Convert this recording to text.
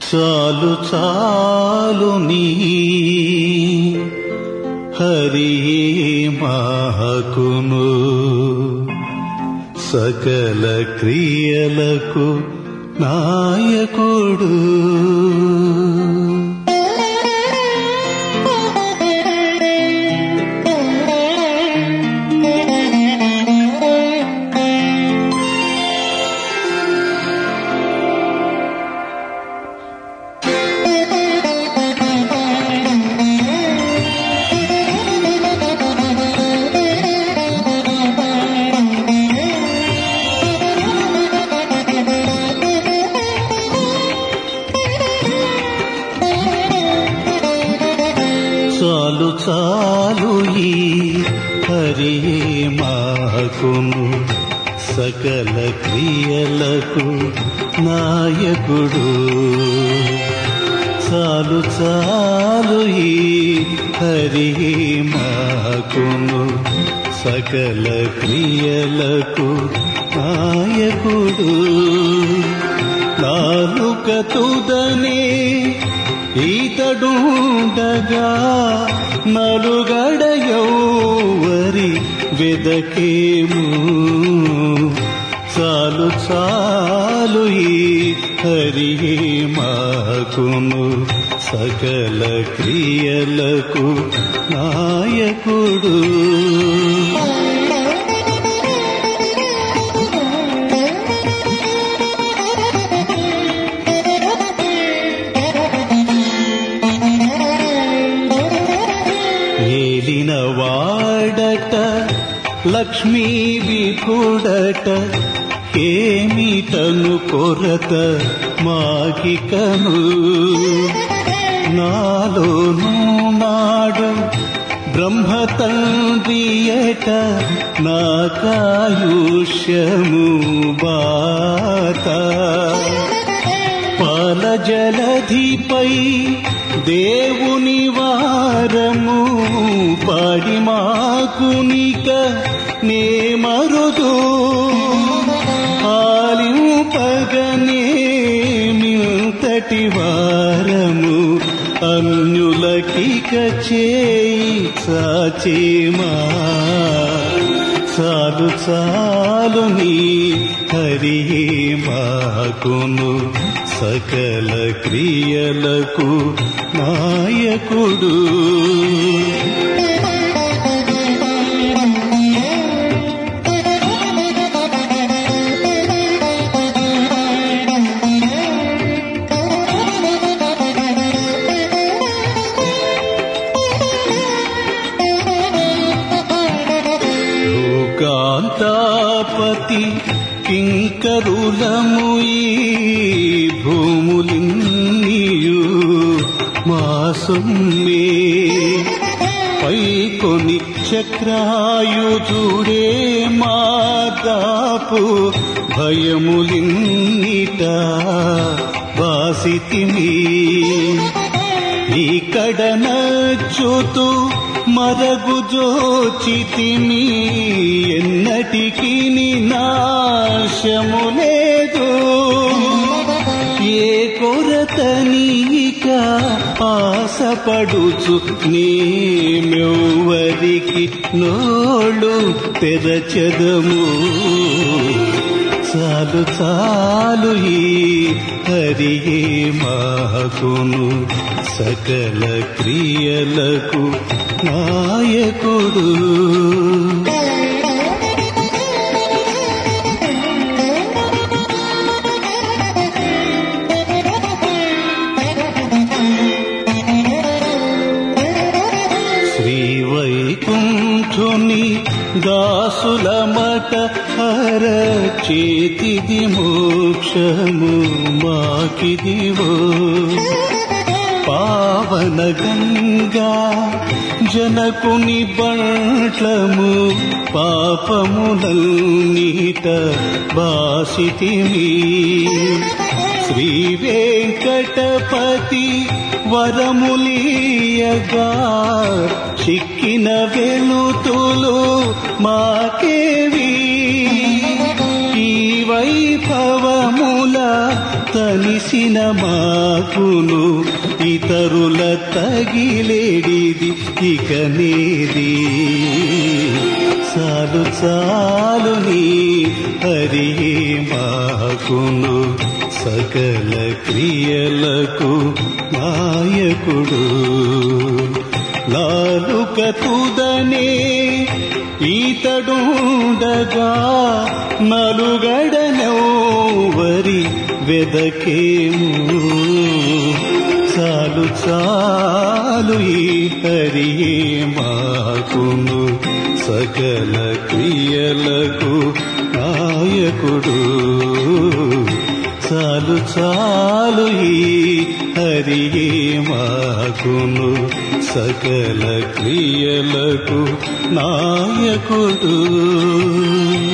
చాలు చాలు నీ హరి మాకును సకల క్రియలకు నాయకుడు చాలు చాలు ఈ హరి మాకును సకల క్రియలకు నాయకుడు చాలు చాలు ఈ హరి మాకును సకల క్రియలకు నాయకుడు నాలుక తుదనే ఈతడుండగా నలుగడ యౌవరి వెదకేము చాలు చాలు ఈ హరి మాకును సకల క్రియలకు నాయకుడు ఏలిన వాడట లక్ష్మీ విభుడట ఏమిటను కొరత మాకికను నాలోను నాడు బ్రహ్మ తండ్రియట నాకాయుష్యము బాత పాల జలధిపై దేవుని వారము పాడి మాకునిక నే మరుదు ఆలింపగనే మింతటి వారము అన్యులకిక చేయి సాచేమా చాలు చాలు నీ హరి మాకును సకల క్రియలకు నాయకుడు లోకాంతాపతి కింకరులము ఈ భూములిన్నీయు మా సొమ్మే పైకొని చక్రాయుధుడే మాదాపు భయములిన్నిట వాసితిమి ఇక్కడ నచ్చుతూ మరగు జోచితిమి ఎన్నటికి నాశము లేదు ఏ కొరత నీక ఆశపడుచు నీమెవ్వరికి నోళ్ళు తెరచదము చాలు చాలు ఈ హరి మాకును సకల క్రియలకు నాయకుడు శ్రీ వైకుంఠుని దాసులమట హర చేతిది మోక్షము మాకిదివో పావన గంగా జనకుని బంట్లము పాపములన్నీట బాసితిమి శ్రీ వెంకటపతి వరములీయగా చిక్కిన వెలుతులు మాకేవి ఈ వైభవముల తనిసిన మాకును ఇతరుల తగిలేడిది ఇక నేది చాలు చాలు నీ హరియే మాకును సకల క్రియలకు నాయకుడు లాలుక తుదనే ఈతడుండగా నలుగడనెవ్వరి వెదకేము చాలు చాలు ఈ హరియే మాకును సకల క్రియలకు నాయకుడు చాలు చాలు ఈ హరియే మాకును సకల క్రియలకు నాయకుడు